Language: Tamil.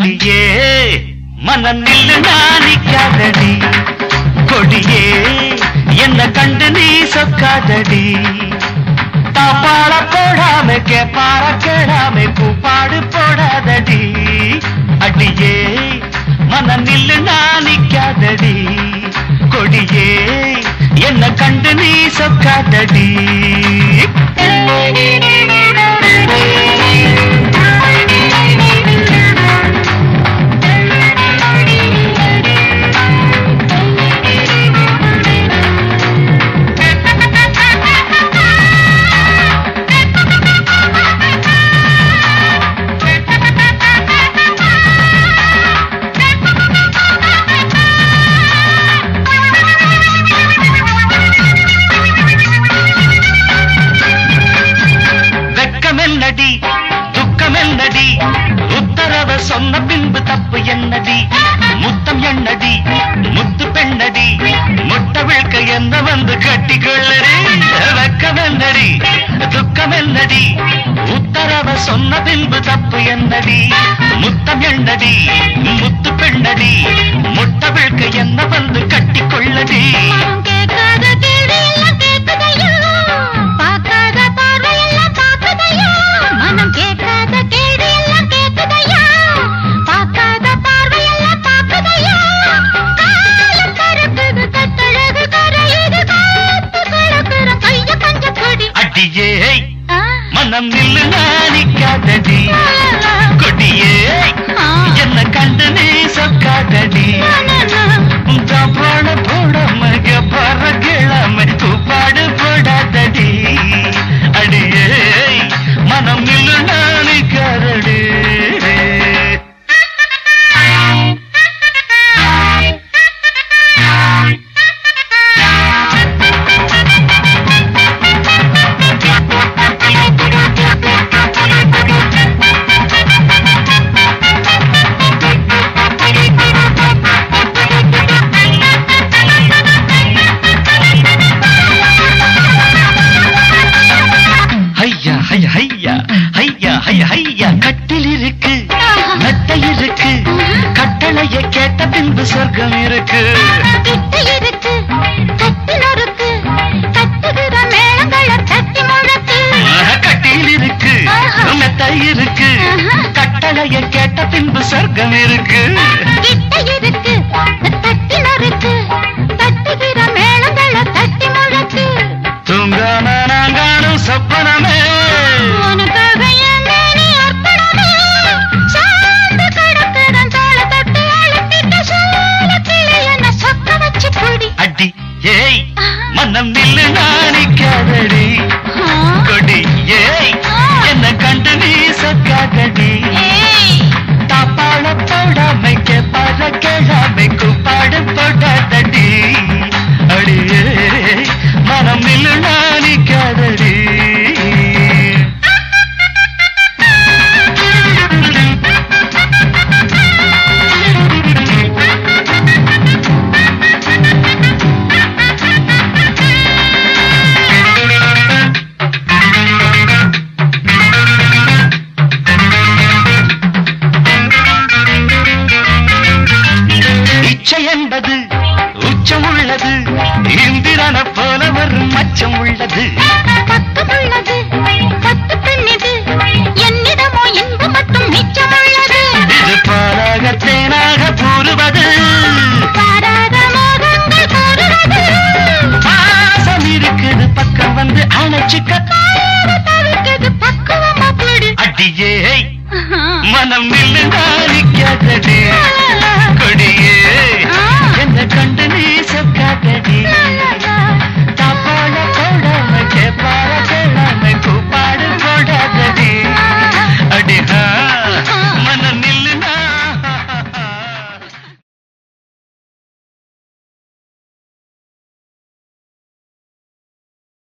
அடியே மனம் நில்லு நாணிக்காதடி கொடியே என்ன கண்டு நீ சொக்காதடி தாப்பாள போடாம கேப்பார கேடாம கூப்பாடு போடாதடி அடியே மனம் நில்லு நாணிக்காதடி கொடியே என்ன கண்டு நீ சொக்காதடி வெக்கமென்னடி துக்கமென்னடி உத்தரவ சொன்ன பின்பு தப்பு என்னடி முத்தம் என்னடி முத்து பெண்ணடி முட்டை விழ்க்க என்ன வந்து கட்டிக்கொள்ளடி வெக்கமென்னடி துக்கமென்னடி உத்தரவ சொன்ன பின்பு தப்பு என்னடி முத்தம் என்னடி முத்து பெண்ணடி முட்டை விழ்க்க என்ன வந்து கட்டிக்கொள்ளடி மனம் கேட்காத கேள்வி எல்லாம் கேட்குதையா பார்க்காத பார்வை எல்லாம் பார்க்குதையா மனம் கேட்காத கேள்வி எல்லாம் கேட்குதையா பார்க்காத பார்வை எல்லாம் பார்க்குதையா காலம் கருக்குது கட்டழகு கரையுது காத்து கலக்குற கைய கஞ்ச கொடி அடியே ஆ, மனம் நில்லு நாணிக்காதடி கொடியே என்ன கண்டு நீ சொக்காதடி பாட போடாம பற கிழமை கூப்பாடு போடாதடி அடியே மனம் நில்லு நாணிக்காதடி ஐயா ஐயா ஐயா ஐயா ஐயா ஐயா கட்டில் இருக்கு மெத்தை இருக்கு கட்டளைய கேட்ட பின்பு சொர்க்கம் இருக்கு கிட்ட இருக்கு கட்டி நொறுக்கு கட்டுகிற மேளங்களை தட்டி முழக்கு கட்டில் இருக்கு மெத்தை இருக்கு கட்டளைய கேட்ட பின்பு சொர்க்கம் இருக்கு கிட்ட இருக்கு தட்டி நொறுக்கு தட்டுகிற மேளங்களை தட்டி முழக்கு தூங்காம நான் காணும் சொப்பனமே உனக்காக என் மேனி அர்ப்பணமே சார்ந்து கிடக்குறன் தோளை தட்டி அழுத்திட்ட சோழ கிளி என்ன சொக்க வச்சு பொடி அடி ஏய் மனம் நில்லு நாணிக்காதடி கொடி ஏய் என்ன கண்டு நீ சொக்காதடி ஏய் தாப்பாள போடாமைக்க பல கேளாமை கூப்பாடு போடாதடி அடியே மனம் நில்லு நாணிக்காதடி இச்சை என்பது உச்சம் உள்ளது இந்திரன போல ஒரு மச்சம் உள்ளது பக்கமுள்ளது பத்து பெண்ணிது என்னிடமோ இன்பம் மட்டும் மிச்சமுள்ளது இது பாலாக தேனாக கூறுவது பாராத மோகங்கள் கூறுவது பாசம் இருக்குது பக்கம் வந்து அணைச்சுக்க பாராத தவிர்க்குது பக்குவமா பிடி அடியே மனம் நில்லு நாளிக்காதடி